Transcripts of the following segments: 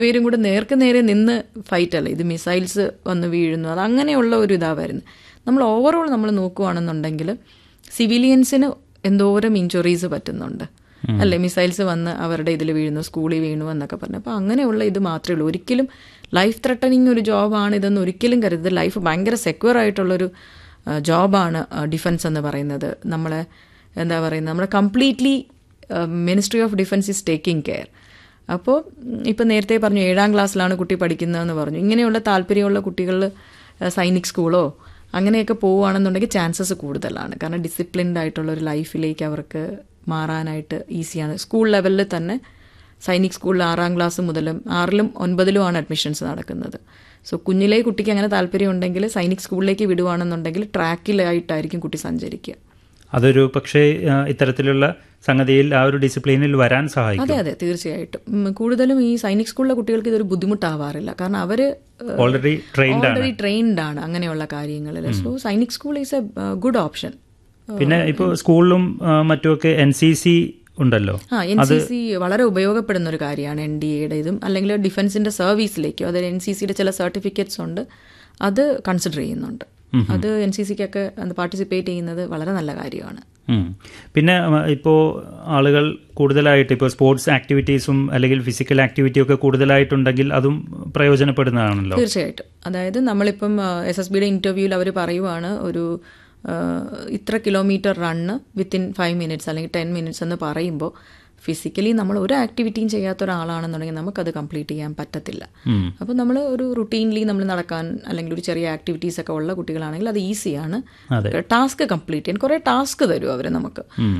പേരും കൂടെ നേർക്ക് നേരെ നിന്ന് ഫൈറ്റ് അല്ല ഇത് മിസൈൽസ് വന്ന് വീഴുന്നു അത് അങ്ങനെയുള്ള ഒരു ഇതാ വരുന്നത് നമ്മൾ ഓവറോൾ നമ്മൾ നോക്കുകയാണെന്നുണ്ടെങ്കിൽ സിവിലിയൻസിന് എന്തോരം ഇഞ്ചുറീസ് പറ്റുന്നുണ്ട് അല്ലേ മിസൈൽസ് വന്ന് അവരുടെ ഇതിൽ വീഴുന്നു സ്കൂളിൽ വീണു എന്നൊക്കെ പറഞ്ഞു അപ്പോൾ അങ്ങനെയുള്ള ഇത് മാത്രമേ ഉള്ളൂ ഒരിക്കലും ലൈഫ് ത്രട്ടനിങ് ഒരു ജോബാണ് ഇതെന്ന് ഒരിക്കലും കരുതരുത് ലൈഫ് ഭയങ്കര സെക്യൂർ ആയിട്ടുള്ളൊരു ജോബാണ് ഡിഫൻസ് എന്ന് പറയുന്നത് നമ്മളെ എന്താ പറയുന്നത് നമ്മുടെ completely ministry of defence is taking care അപ്പോൾ ഇപ്പം നേരത്തെ പറഞ്ഞു ഏഴാം ക്ലാസ്സിലാണ് കുട്ടി പഠിക്കുന്നതെന്ന് പറഞ്ഞു ഇങ്ങനെയുള്ള താല്പര്യമുള്ള കുട്ടികൾ സൈനിക് സ്കൂളോ അങ്ങനെയൊക്കെ പോവുകയാണെന്നുണ്ടെങ്കിൽ ചാൻസസ് കൂടുതലാണ് കാരണം ഡിസിപ്ലിൻഡ് ആയിട്ടുള്ള ഒരു ലൈഫിലേക്ക് അവർക്ക് മാറാനായിട്ട് ഈസിയാണ് സ്കൂൾ ലെവലിൽ തന്നെ സൈനിക് സ്കൂളിൽ ആറാം ക്ലാസ് മുതലും ആറിലും ഒൻപതിലുമാണ് അഡ്മിഷൻസ് നടക്കുന്നത് സോ കുഞ്ഞിലെ കുട്ടിക്ക് അങ്ങനെ താല്പര്യം ഉണ്ടെങ്കിൽ സൈനിക് സ്കൂളിലേക്ക് വിടുവാണെന്നുണ്ടെങ്കിൽ ട്രാക്കിലായിട്ടായിരിക്കും കുട്ടി സഞ്ചരിക്കുക അതൊരു പക്ഷേ ആ, ഇത്തരത്തിലുള്ള സംഗതിയിൽ ആ ഒരു ഡിസിപ്ലിനിൽ വരാൻ സഹായിക്കും അതെ അതെ തീർച്ചയായിട്ടും ഉം, കൂടുതലും ഈ സൈനിക് സ്കൂളിലെ കുട്ടികൾക്ക് ഇതൊരു ബുദ്ധിമുട്ടാവാറില്ല കാരണം അവര് ഓൾറെഡി ട്രെയിൻഡ് ആണ് ഓൾറെഡി ട്രെയിൻഡ് ആണ് അങ്ങനെയുള്ള കാര്യങ്ങളിൽ so Sainik school is a good option പിന്നെ ഇപ്പോൾ സ്കൂളിലും ആ, മറ്റുമൊക്കെ എൻ സി സി ഉണ്ടല്ലോ ആ എൻ സി സി വളരെ ഉപയോഗപ്പെടുന്ന ഒരു കാര്യമാണ് എൻ ഡി എയുടെ ഇതും അല്ലെങ്കിൽ ഡിഫൻസിന്റെ സർവീസിലേക്കോ അതായത് എൻ സി സിയുടെ ചില സർട്ടിഫിക്കറ്റ്സ് ഉണ്ട് അത് കൺസിഡർ ചെയ്യുന്നുണ്ട് അത് എൻ സി സിക്കൊക്കെ പാർട്ടിസിപ്പേറ്റ് ചെയ്യുന്നത് വളരെ നല്ല കാര്യമാണ് ഉം. പിന്നെ ഇപ്പോൾ ആളുകൾ കൂടുതലായിട്ട് ഇപ്പോൾ സ്പോർട്സ് ആക്ടിവിറ്റീസും അല്ലെങ്കിൽ ഫിസിക്കൽ ആക്ടിവിറ്റിയും ഒക്കെ കൂടുതലായിട്ടുണ്ടെങ്കിൽ അതും പ്രയോജനപ്പെടുന്നതാണല്ലോ തീർച്ചയായിട്ടും അതായത് നമ്മളിപ്പം എസ് എസ് ബിയുടെ ഇന്റർവ്യൂവിൽ അവർ പറയുവാണ് ഒരു ആ, ഇത്ര kilometre run within five minutes അല്ലെങ്കിൽ ടെൻ മിനിറ്റ്സ് എന്ന് പറയുമ്പോൾ ഫിസിക്കലി നമ്മൾ ഒരു ആക്ടിവിറ്റിയും ചെയ്യാത്ത ഒരാളാണെന്നുണ്ടെങ്കിൽ നമുക്കത് കംപ്ലീറ്റ് ചെയ്യാൻ പറ്റത്തില്ല ഉം. അപ്പോൾ നമ്മൾ ഒരു റുട്ടീൻലി നമ്മൾ നടക്കാൻ അല്ലെങ്കിൽ ഒരു ചെറിയ ആക്ടിവിറ്റീസ് ഒക്കെ ഉള്ള കുട്ടികളാണെങ്കിൽ അത് ഈസിയാണ് അതെ. ടാസ്ക് കംപ്ലീറ്റ് ചെയ്യാൻ കുറേ ടാസ്ക് തരും അവർ നമുക്ക് ഉം.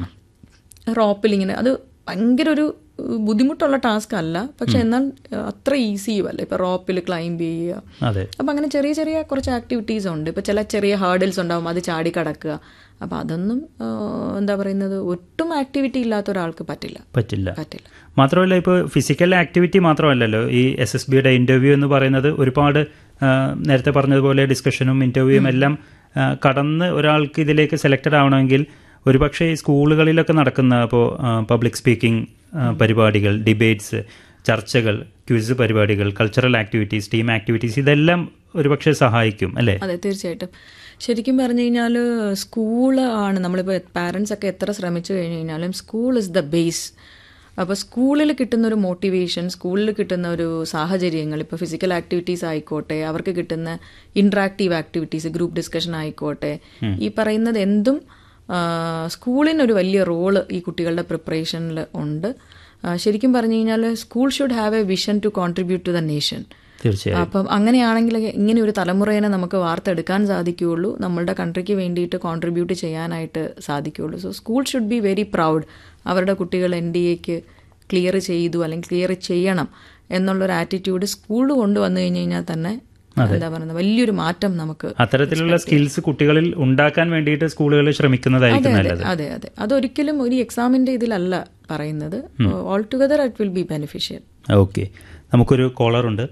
റോപ്പിൽ ഇങ്ങനെ അത് ഭയങ്കര ഒരു ഏഹ്, ബുദ്ധിമുട്ടുള്ള ടാസ്ക് അല്ല പക്ഷെ എന്നാൽ ഏഹ്, അത്ര ഈസിയും അല്ല ഇപ്പൊ റോപ്പിൽ ക്ലൈംബ് ചെയ്യുക അതെ അപ്പം അങ്ങനെ ചെറിയ ചെറിയ കുറച്ച് ആക്ടിവിറ്റീസ് ഉണ്ട് ഇപ്പം ചില ചെറിയ ഹേർഡിൽസ് ഉണ്ടാവും അത് ചാടി കടക്കുക അപ്പം അതൊന്നും ആ, എന്താ പറയുന്നത് ഒട്ടും ആക്ടിവിറ്റി ഇല്ലാത്ത ഒരാൾക്ക് പറ്റില്ല പറ്റില്ല പറ്റില്ല മാത്രമല്ല ഇപ്പോൾ ഫിസിക്കൽ ആക്ടിവിറ്റി മാത്രമല്ലല്ലോ ഈ എസ് എസ് ബിയുടെ ഇൻ്റർവ്യൂ എന്ന് പറയുന്നത് ഒരുപാട് ആ, നേരത്തെ പറഞ്ഞതുപോലെ ഡിസ്കഷനും ഇൻ്റർവ്യൂവും എല്ലാം ആ, കടന്ന് ഒരാൾക്ക് ഇതിലേക്ക് സെലക്റ്റഡ് ആവണമെങ്കിൽ ഒരുപക്ഷെ ഈ സ്കൂളുകളിലൊക്കെ നടക്കുന്ന ഇപ്പോൾ പബ്ലിക് സ്പീക്കിംഗ് പരിപാടികൾ ഡിബേറ്റ്സ് ചർച്ചകൾ ക്വിസ് പരിപാടികൾ കൾച്ചറൽ ആക്ടിവിറ്റീസ് ടീം ആക്ടിവിറ്റീസ് ഇതെല്ലാം ഒരുപക്ഷെ സഹായിക്കും അല്ലേ അതെ തീർച്ചയായിട്ടും ശരിക്കും പറഞ്ഞു കഴിഞ്ഞാൽ സ്കൂൾ ആണ് നമ്മളിപ്പോൾ പാരൻസ് ഒക്കെ എത്ര ശ്രമിച്ചു കഴിഞ്ഞു കഴിഞ്ഞാലും സ്കൂൾ ഇസ് ദ ബേസ് അപ്പോൾ സ്കൂളിൽ കിട്ടുന്ന ഒരു മോട്ടിവേഷൻ സ്കൂളിൽ കിട്ടുന്ന ഒരു സാഹചര്യങ്ങൾ ഇപ്പോൾ ഫിസിക്കൽ ആക്ടിവിറ്റീസ് ആയിക്കോട്ടെ അവർക്ക് കിട്ടുന്ന ഇൻട്രാക്റ്റീവ് ആക്ടിവിറ്റീസ് ഗ്രൂപ്പ് ഡിസ്കഷൻ ആയിക്കോട്ടെ ഈ പറയുന്നത് എന്തും ആ, സ്കൂളിനൊരു വലിയ റോള് ഈ കുട്ടികളുടെ പ്രിപ്പറേഷനിൽ ഉണ്ട് ആ, ശരിക്കും പറഞ്ഞു കഴിഞ്ഞാൽ school should have a vision to contribute to the nation തീർച്ചയായും അപ്പം അങ്ങനെയാണെങ്കിൽ ഇങ്ങനെ ഒരു തലമുറയെ നമുക്ക് വാർത്തെടുക്കാൻ സാധിക്കുകയുള്ളൂ നമ്മളുടെ കൺട്രിക്ക് വേണ്ടിയിട്ട് കോൺട്രിബ്യൂട്ട് ചെയ്യാനായിട്ട് സാധിക്കുകയുള്ളൂ so school should be very proud അവരുടെ കുട്ടികൾ എൻ ഡി എക്ക് ക്ലിയർ ചെയ്തു അല്ലെങ്കിൽ ക്ലിയർ ചെയ്യണം എന്നുള്ളൊരു ആറ്റിറ്റ്യൂഡ് സ്കൂൾ കൊണ്ടുവന്നു കഴിഞ്ഞ് കഴിഞ്ഞാൽ തന്നെ എന്താ പറയുന്നത് വലിയൊരു മാറ്റം നമുക്ക് അത്തരത്തിലുള്ള സ്കിൽസ് കുട്ടികളിൽ ഉണ്ടാക്കാൻ വേണ്ടിയിട്ട് സ്കൂളുകൾ ശ്രമിക്കുന്നതായിരിക്കും നല്ലത് അതെ അതെ അതൊരിക്കലും ഒരു എക്സാമിന്റെ ഇതിലല്ല പറയുന്നത് all together it will be beneficial okay നമുക്കൊരു കോളർ ഉണ്ട്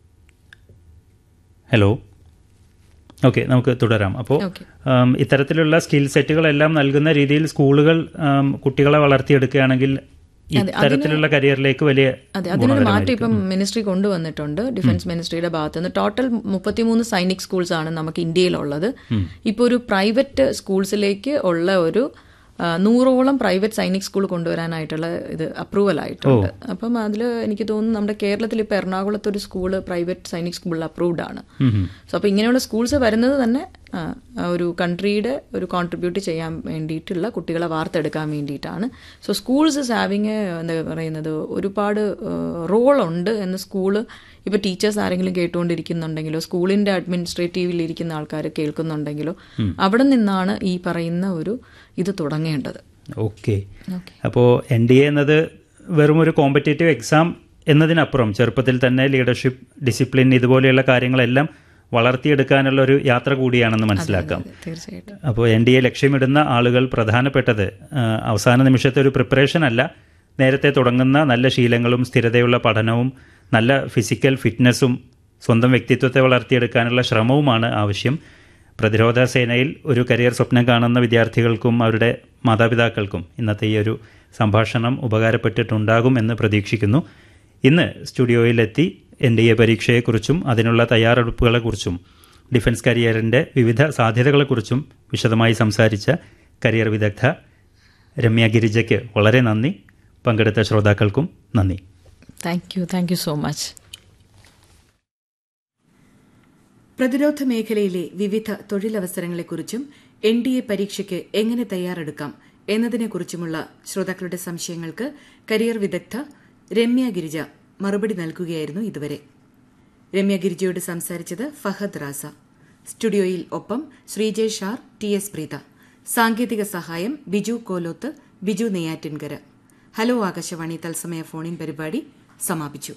ഹലോ ഓക്കെ നമുക്ക് തുടരാം അപ്പോൾ Okay. ഇത്തരത്തിലുള്ള സ്കിൽ സെറ്റുകളെല്ലാം നൽകുന്ന രീതിയിൽ സ്കൂളുകൾ ആം, കുട്ടികളെ വളർത്തിയെടുക്കുകയാണെങ്കിൽ ഇത്തരത്തിലുള്ള കരിയറിലേക്ക് വലിയ അതെ അതിനൊരു മാറ്റം ഇപ്പം മിനിസ്ട്രി കൊണ്ടുവന്നിട്ടുണ്ട് ഡിഫൻസ് മിനിസ്ട്രിയുടെ ഭാഗത്ത് നിന്ന് ടോട്ടൽ മുപ്പത്തിമൂന്ന് സൈനിക് സ്കൂൾസ് ആണ് നമുക്ക് ഇന്ത്യയിലുള്ളത് ഇപ്പോൾ ഒരു പ്രൈവറ്റ് സ്കൂൾസിലേക്ക് ഉള്ള ഒരു ആ, നൂറോളം പ്രൈവറ്റ് സൈനിക് സ്കൂൾ കൊണ്ടുവരാനായിട്ടുള്ള ഇത് അപ്രൂവൽ ആയിട്ടുണ്ട് അപ്പം അതിൽ എനിക്ക് തോന്നുന്നു നമ്മുടെ കേരളത്തിൽ ഇപ്പോൾ എറണാകുളത്ത് ഒരു സ്കൂള് പ്രൈവറ്റ് സൈനിക് സ്കൂളിൽ അപ്രൂവ്ഡ് ആണ് സോ അപ്പോൾ ഇങ്ങനെയുള്ള സ്കൂൾസ് വരുന്നത് തന്നെ ആ, ആ ഒരു കൺട്രിയുടെ ഒരു കോൺട്രിബ്യൂട്ട് ചെയ്യാൻ വേണ്ടിയിട്ടുള്ള കുട്ടികളെ വാർത്തെടുക്കാൻ വേണ്ടിയിട്ടാണ് so schools is having a എന്താ പറയുന്നത് ഒരുപാട് റോളുണ്ട് എന്ന് സ്കൂള് ഇപ്പോൾ ടീച്ചേഴ്സ് ആരെങ്കിലും കേട്ടുകൊണ്ടിരിക്കുന്നുണ്ടെങ്കിലോ സ്കൂളിൻ്റെ അഡ്മിനിസ്ട്രേറ്റീവിൽ ഇരിക്കുന്ന ആൾക്കാർ കേൾക്കുന്നുണ്ടെങ്കിലോ അവിടെ നിന്നാണ് ഈ പറയുന്ന ഒരു ഇത് തുടങ്ങേണ്ടത് ഓക്കെ അപ്പോൾ എൻ ഡി എ എന്നത് വെറും ഒരു കോമ്പറ്റേറ്റീവ് എക്സാം എന്നതിനപ്പുറം ചെറുപ്പത്തിൽ തന്നെ ലീഡർഷിപ്പ് ഡിസിപ്ലിൻ ഇതുപോലെയുള്ള കാര്യങ്ങളെല്ലാം വളർത്തിയെടുക്കാനുള്ള ഒരു യാത്ര കൂടിയാണെന്ന് മനസ്സിലാക്കാം തീർച്ചയായിട്ടും അപ്പോൾ എൻ ഡി എ ലക്ഷ്യമിടുന്ന ആളുകൾ പ്രധാനപ്പെട്ടത് ആ, അവസാന നിമിഷത്തെ ഒരു പ്രിപ്പറേഷൻ അല്ല നേരത്തെ തുടങ്ങുന്ന നല്ല ശീലങ്ങളും സ്ഥിരതയുള്ള പഠനവും നല്ല ഫിസിക്കൽ ഫിറ്റ്നസ്സും സ്വന്തം വ്യക്തിത്വത്തെ വളർത്തിയെടുക്കാനുള്ള ശ്രമവുമാണ് ആവശ്യം പ്രതിരോധ സേനയിൽ ഒരു കരിയർ സ്വപ്നം കാണുന്ന വിദ്യാർത്ഥികൾക്കും അവരുടെ മാതാപിതാക്കൾക്കും ഇന്നത്തെ ഈ ഒരു സംഭാഷണം ഉപകാരപ്പെട്ടിട്ടുണ്ടാകും എന്ന് പ്രതീക്ഷിക്കുന്നു ഇന്ന് സ്റ്റുഡിയോയിലെത്തി എൻ ഡി എ പരീക്ഷയെക്കുറിച്ചും അതിനുള്ള തയ്യാറെടുപ്പുകളെക്കുറിച്ചും ഡിഫൻസ് കരിയറിൻ്റെ വിവിധ സാധ്യതകളെക്കുറിച്ചും വിശദമായി സംസാരിച്ച കരിയർ വിദഗ്ധ രമ്യ ഗിരിജയ്ക്ക് വളരെ നന്ദി പങ്കെടുത്ത ശ്രോതാക്കൾക്കും നന്ദി thank you thank you so much പ്രതിരോധ മേഖലയിലെ വിവിധ തൊഴിലവസരങ്ങളെക്കുറിച്ചും എൻ ഡി എ പരീക്ഷയ്ക്ക് എങ്ങനെ തയ്യാറെടുക്കാം എന്നതിനെക്കുറിച്ചുമുള്ള ശ്രോതാക്കളുടെ സംശയങ്ങൾക്ക് കരിയർ വിദഗ്ധ രമ്യ ഗിരിജ മറുപടി നൽകുകയായിരുന്നു ഇതുവരെ രമ്യ ഗിരിജയോട് സംസാരിച്ചത് ഫഹദ് റാസ സ്റ്റുഡിയോയിൽ ഒപ്പം ശ്രീജയ് ഷാർ ടി എസ് പ്രീത സാങ്കേതിക സഹായം ബിജു കോലോത്ത് ബിജു നെയ്യാറ്റിൻകര ഹലോ ആകാശവാണി തത്സമയ ഫോണിൻ പരിപാടി സമാപിച്ചു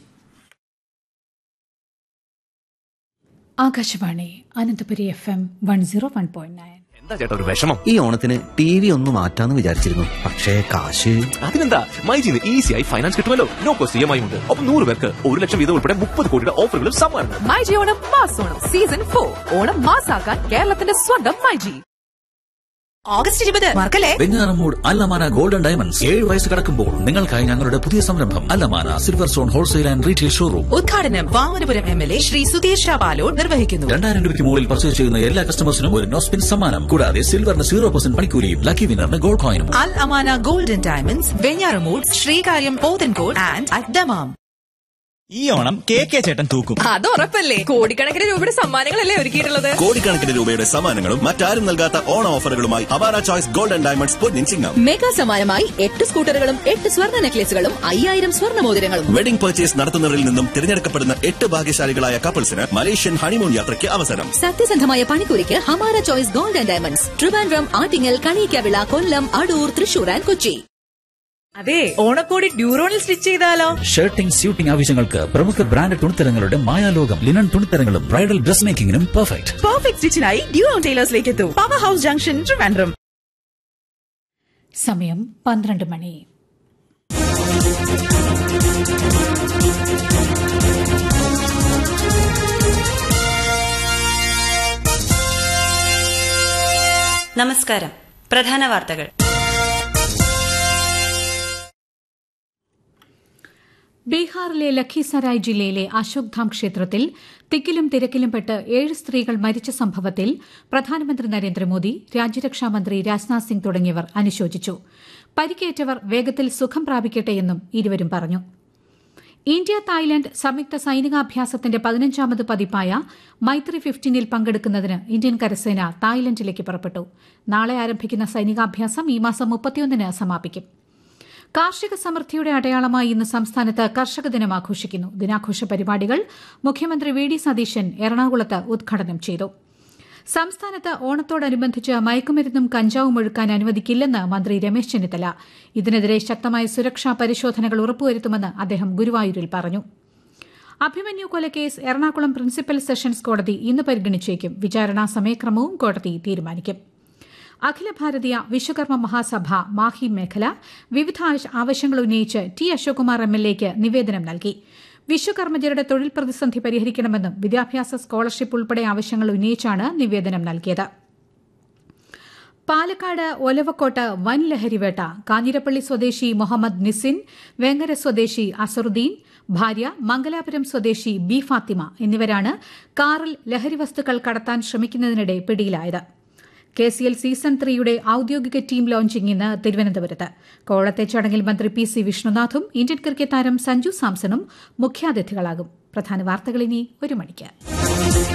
Akashvani Ananthapuri F M one zero one point nine എന്താ ചേട്ടാ ഒരു വിഷമം ഈ ഓണത്തിന് ടി വി ഒന്ന് മാറ്റാന്ന് വിചാരിച്ചിരുന്നു പക്ഷേ കാശ് അതിനെന്താ മൈജിന്ന് ഈസിയായി ഫൈനാൻസ് കിട്ടുമല്ലോ no cost E M I ഉണ്ട് ഒപ്പം നൂറ് പേർക്ക് ഒരു ലക്ഷം വീതം ഉൾപ്പെടെ മുപ്പത് കോടിയുടെ ഓഫറുകളും സമ്മാനങ്ങളും മൈജി ഓണം മാസോണം സീസൺ ഫോർ ഓണം മാസാക്കാൻ കേരളത്തിന്റെ സ്വന്തം മൈജി ഓഗസ്റ്റ് ഇരുപത് മറക്കല്ലേ വെഞ്ഞാറമൂട് അല്ലമാന ഗോൾഡൻ ഡയമണ്ട്സ് ഏഴ് വയസ്സ് കടക്കുമ്പോൾ നിങ്ങൾക്കായി ഞങ്ങളുടെ പുതിയ സംരംഭം അല്ലമാന silver stone wholesale and retail showroom ഉദ്ഘാടനം Vamanapuram M L A Sree Sudheesh ഷാബാലോഡ് നിർവഹിക്കുന്നു രണ്ടായിരം രൂപയ്ക്ക് മുകളിൽ പർച്ചേസ് ചെയ്യുന്ന എല്ലാ കസ്റ്റമേഴ്സിനും ഒരു നോസ്പിൻ സമ്മാനം കൂടാതെ സിൽവറിന് സീറോ പെർസെന്റ് പണിക്കൂലിയും ലക്കി വിന്നറിന് ഗോൾഡ് കോയിനും Al Amana golden diamonds Venjaramoodu Sreekaryam Pothencode and അഡ്ഡമാം ഈ ഓണം കെ കെ ചേട്ടൻ തൂക്കും അത് ഉറപ്പല്ലേ കോടിക്കണക്കിന് രൂപയുടെ സമ്മാനങ്ങളല്ലേ ഒരുക്കിയിട്ടുള്ളത് കോടിക്കണക്കിന് രൂപയുടെ സമ്മാനങ്ങളും മറ്റാരും നൽകാത്ത ഓണ ഓഫറുകളുമായി അവാര ചോയ്സ് ഗോൾഡൻ ഡയമണ്ട്സ് പൊന്നിൻ ചിങ്ങം മെഗാ സമ്മാനമായി എട്ട് സ്കൂട്ടറുകളും എട്ട് സ്വർണ്ണ നെക്ലേസുകളും അയ്യായിരം സ്വർണ്ണ മോതിരങ്ങളും വെഡിംഗ് പർച്ചേസ് നടത്തുന്നവരിൽ നിന്നും തിരഞ്ഞെടുക്കപ്പെടുന്ന എട്ട് ഭാഗ്യശാലികളായ കപ്പിൾസിന് മലേഷ്യൻ ഹണിമൂൺ യാത്രയ്ക്ക് അവസരം സത്യസന്ധമായ പണിക്കൂലിക്ക് ഹമാര choice golden diamonds Trivandrum Attingal Kaliyikkavila Kollam Adoor Thrissur and Kochi അതെ ഓണക്കോടി ഡ്യൂറോണിൽ സ്റ്റിച്ച് ചെയ്താലോ ഷർട്ടിംഗ് സ്യൂട്ടിംഗ് ആവശ്യങ്ങൾക്ക് പ്രമുഖ ബ്രാൻഡ് തുണിത്തരങ്ങളുടെ മായാലോകം ലിനൻ തുണിത്തരങ്ങളും ബ്രൈഡൽ ഡ്രസ് മേക്കിംഗിനും പെർഫെക്റ്റ് പെർഫെക്റ്റ് സ്റ്റിച്ചിനായി ഡ്യൂറോൺ ടൈലേഴ്സിലേക്ക് എത്തൂ പവർ ഹൗസ് ജംഗ്ഷൻ ട്രിവാൻഡ്രം സമയം പന്ത്രണ്ട് മണി നമസ്കാരം പ്രധാന വാർത്തകൾ ബീഹാറിലെ ലഖീസരായ് ജില്ലയിലെ അശോക്ധാം ക്ഷേത്രത്തിൽ തിക്കിലും തിരക്കിലും പെട്ട് ഏഴ് സ്ത്രീകൾ മരിച്ച സംഭവത്തിൽ പ്രധാനമന്ത്രി നരേന്ദ്രമോദി രാജ്യരക്ഷാമന്ത്രി രാജ്നാഥ് സിംഗ് തുടങ്ങിയവർ അനുശോചിച്ചു പരിക്കേറ്റവർ വേഗത്തിൽ സുഖം പ്രാപിക്കട്ടെയെന്നും ഇരുവരും പറഞ്ഞു ഇന്ത്യ തായ്ലൻഡ് സംയുക്ത സൈനികാഭ്യാസത്തിന്റെ പതിനഞ്ചാമത് പതിപ്പായ മൈത്രി ഫിഫ്റ്റീനിൽ പങ്കെടുക്കുന്നതിന് ഇന്ത്യൻ കരസേന തായ്ലൻഡിലേക്ക് പുറപ്പെട്ടു നാളെ ആരംഭിക്കുന്ന സൈനികാഭ്യാസം ഈ മാസം മുപ്പത്തിയൊന്നിന് സമാപിക്കും കാർഷിക സമൃദ്ധിയുടെ അടയാളമായി ഇന്ന് സംസ്ഥാനത്ത് കർഷക ദിനം ആഘോഷിക്കുന്നു ദിനാഘോഷ പരിപാടികൾ മുഖ്യമന്ത്രി വി ഡി സതീശൻ എറണാകുളത്ത് ഉദ്ഘാടനം ചെയ്തു സംസ്ഥാനത്ത് ഓണത്തോടനുബന്ധിച്ച് മയക്കുമരുന്നും കഞ്ചാവും ഒഴുക്കാൻ അനുവദിക്കില്ലെന്ന് മന്ത്രി രമേശ് ചെന്നിത്തല ഇതിനെതിരെ ശക്തമായ സുരക്ഷാ പരിശോധനകൾ ഉറപ്പുവരുത്തുമെന്ന് അദ്ദേഹം ഗുരുവായൂരിൽ പറഞ്ഞു അഭിമന്യു കൊലക്കേസ് എറണാകുളം പ്രിൻസിപ്പൽ സെഷൻസ് കോടതി ഇന്ന് പരിഗണിച്ചേക്കും വിചാരണാ സമയക്രമവും കോടതി തീരുമാനിക്കും അഖില ഭാരതീയ വിശ്വകർമ്മ മഹാസഭ മാഹി മേഖല വിവിധ ആവശ്യങ്ങൾ ഉന്നയിച്ച് ടി അശോകുമാർ എം എൽ എക്ക് നിവേദനം നൽകി വിശ്വകർമ്മജരുടെ തൊഴിൽ പ്രതിസന്ധി പരിഹരിക്കണമെന്നും വിദ്യാഭ്യാസ സ്കോളർഷിപ്പ് ഉൾപ്പെടെ ആവശ്യങ്ങൾ ഉന്നയിച്ചാണ് നിവേദനം നൽകിയത് പാലക്കാട് ഒലവക്കോട്ട് വൻ ലഹരിവേട്ട കാഞ്ഞിരപ്പള്ളി സ്വദേശി മുഹമ്മദ് നിസിൻ വേങ്ങര സ്വദേശി അസറുദ്ദീൻ ഭാര്യ മംഗലാപുരം സ്വദേശി ബി ഫാത്തിമ എന്നിവരാണ് കാറിൽ ലഹരി വസ്തുക്കൾ കടത്താൻ ശ്രമിക്കുന്നതിനിടെ പിടിയിലായത് കെ സി എൽ സീസൺ ത്രീയുടെ ഔദ്യോഗിക ടീം ലോഞ്ചിംഗ് ഇന്ന് തിരുവനന്തപുരത്ത് കോളത്തെ ചടങ്ങിൽ മന്ത്രി പി സി വിഷ്ണുനാഥും ഇന്ത്യൻ ക്രിക്കറ്റ് താരം സഞ്ജു സാംസണും മുഖ്യാതിഥികളാകും പ്രധാന വാർത്തകൾ ഇനി ഒരു മണിക്ക്